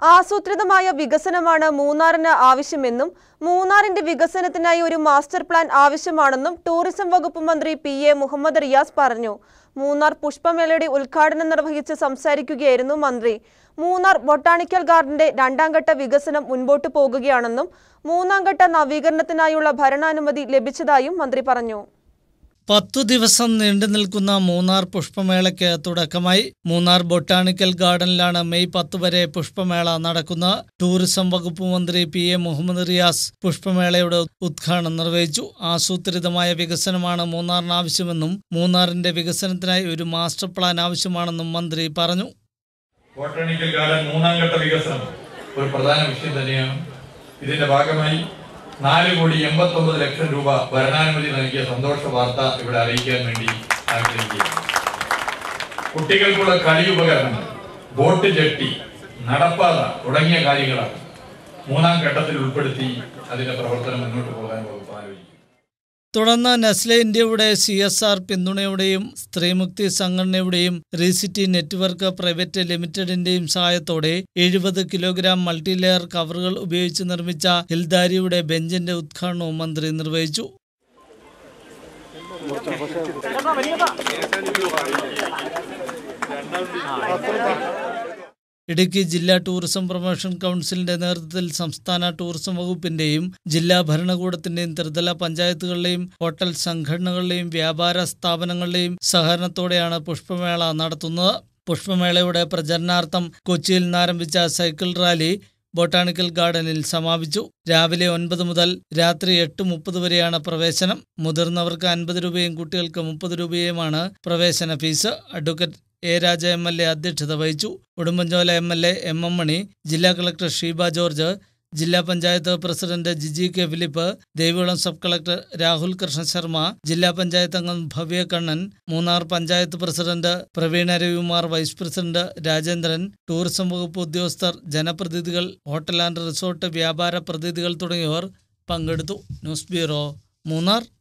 ആസൂത്രിതമായ വികസനമാണ് മൂന്നാറിന് ആവശ്യമെന്നും മൂന്നാറിന്റെ വികസനത്തിനായി ഒരു മാസ്റ്റർ പ്ലാൻ ആവശ്യമാണെന്നും ടൂറിസം വകുപ്പ് മന്ത്രി പി എ മുഹമ്മദ് റിയാസ് പറഞ്ഞു മൂന്നാർ പുഷ്പമേളയുടെ ഉദ്ഘാടനം നിർവഹിച്ച് സംസാരിക്കുകയായിരുന്നു മന്ത്രി മൂന്നാർ ബൊട്ടാണിക്കൽ ഗാർഡന്റെ രണ്ടാം ഘട്ട വികസനം മുൻപോട്ടു പോകുകയാണെന്നും മൂന്നാം ഘട്ട നവീകരണത്തിനായുള്ള ഭരണാനുമതി ലഭിച്ചതായും മന്ത്രി പറഞ്ഞു പത്തു ദിവസം നീണ്ടു നിൽക്കുന്ന മൂന്നാർ പുഷ്പമേളയ്ക്ക് തുടക്കമായി മൂന്നാർ ബൊട്ടാണിക്കൽ ഗാർഡനിലാണ് മെയ് പത്ത് വരെ പുഷ്പമേള നടക്കുന്നത് ടൂറിസം വകുപ്പ് മന്ത്രി പി എ മുഹമ്മദ് റിയാസ് പുഷ്പമേളയുടെ ഉദ്ഘാടനം നിർവഹിച്ചു ആസൂത്രിതമായ വികസനമാണ് മൂന്നാറിന് ആവശ്യമെന്നും മൂന്നാറിന്റെ വികസനത്തിനായി ഒരു മാസ്റ്റർ പ്ലാൻ ആവശ്യമാണെന്നും മന്ത്രി പറഞ്ഞു ബോട്ടണിക്കൽ ഗാർഡൻ മൂന്നാം ഘട്ട വികസനം ഒരു പ്രധാന വിഷയം തന്നെയാണ് ഇതിന്റെ ഭാഗമായി നാല് കോടി എൺപത്തി ഒമ്പത് ലക്ഷം രൂപ ഭരണാനുമതി നൽകിയ സന്തോഷ വാർത്ത ഇവിടെ അറിയിക്കാൻ വേണ്ടി ആഗ്രഹിക്കുകയാണ് കുട്ടികൾക്കുള്ള കളി ഉപകരണങ്ങൾ ബോട്ട് ജെട്ടി നടപ്പാത തുടങ്ങിയ കാര്യങ്ങളാണ് മൂന്നാം ഘട്ടത്തിൽ ഉൾപ്പെടുത്തി അതിന്റെ പ്രവർത്തനം മുന്നോട്ട് പോകാൻ വകുപ്പ് ആലോചിക്കും തുടർന്ന് നെസ്ലെ ഇന്ത്യയുടെ സി എസ് ആർ പിന്തുണയുടെയും സ്ത്രീമുക്തി സംഘടനയുടെയും റീസിറ്റി നെറ്റ്വർക്ക് പ്രൈവറ്റ് ലിമിറ്റഡിന്റെയും സഹായത്തോടെ എഴുപത് കിലോഗ്രാം മൾട്ടി ലെയർ കവറുകൾ ഉപയോഗിച്ച് നിർമ്മിച്ച ഹിൽദാരിയുടെ ബെഞ്ചിന്റെ ഉദ്ഘാടനവും മന്ത്രി നിർവഹിച്ചു ഇടുക്കി ജില്ലാ ടൂറിസം പ്രൊമോഷൻ കൗൺസിലിന്റെ നേതൃത്വത്തിൽ സംസ്ഥാന ടൂറിസം വകുപ്പിന്റെയും ജില്ലാ ഭരണകൂടത്തിന്റെയും ത്രിതല പഞ്ചായത്തുകളുടെയും ഹോട്ടൽ സംഘടനകളുടെയും വ്യാപാര സ്ഥാപനങ്ങളുടെയും സഹകരണത്തോടെയാണ് പുഷ്പമേള നടത്തുന്നത് പുഷ്പമേളയുടെ പ്രചരണാർത്ഥം കൊച്ചിയിൽ നിന്ന് ആരംഭിച്ച സൈക്കിൾ റാലി ബൊട്ടാണിക്കൽ ഗാർഡനിൽ സമാപിച്ചു രാവിലെ ഒൻപത് മുതൽ രാത്രി എട്ട് മുപ്പത് വരെയാണ് പ്രവേശനം മുതിർന്നവർക്ക് അൻപത് രൂപയും കുട്ടികൾക്ക് മുപ്പത് രൂപയുമാണ് പ്രവേശന fees advocate A Raja M L A അധ്യക്ഷത വഹിച്ചു Udumbanchola M L A M M Mani ജില്ലാ കളക്ടർ ഷീബ ജോർജ് ജില്ലാ panchayat president Giji K Philip Devikulam sub collector Rahul Krishna Sharma ജില്ലാ പഞ്ചായത്ത് അംഗം Bhavya Kannan Munnar panchayat president Praveena Ravikumar vice president Rajendran tourism വകുപ്പ് ഉദ്യോഗസ്ഥർ ജനപ്രതിനിധികൾ ഹോട്ടൽ ആൻഡ് റിസോർട്ട് വ്യാപാര പ്രതിനിധികൾ തുടങ്ങിയവർ പങ്കെടുത്തു ന്യൂസ് ബ്യൂറോ മൂന്നാർ